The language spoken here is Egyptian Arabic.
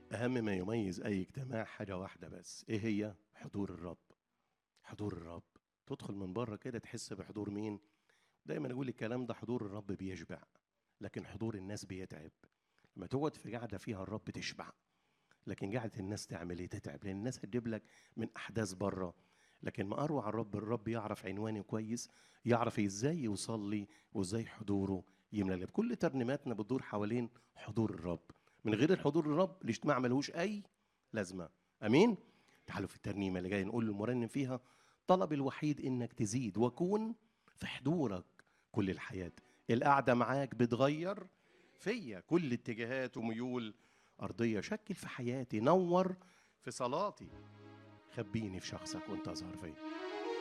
أهم ما يميز أي اجتماع حاجة واحدة بس إيه هي؟ حضور الرب حضور الرب تدخل من بره كده تحس بحضور مين؟ دايما أقول الكلام ده حضور الرب بيشبع لكن حضور الناس بيتعب لما تقعد في قعدة فيها الرب تشبع لكن قعدة الناس تعمل ايه تتعب لأن الناس هتجيب لك من أحداث بره لكن ما أروع الرب الرب يعرف عنواني كويس يعرف ازاي يوصل لي وازاي حضوره يملى لي كل ترنيماتنا بتدور حوالين حضور الرب من غير الحضور الرب الاجتماع ملهوش اي لازمه امين تعالوا في الترنيمه اللي جايه نقول للمرنم فيها طلب الوحيد انك تزيد وكون في حضورك كل الحياه القعده معاك بتغير فيا كل اتجاهات وميول ارضيه شكل في حياتي نور في صلاتي خبيني في شخصك وانت اظهر فيا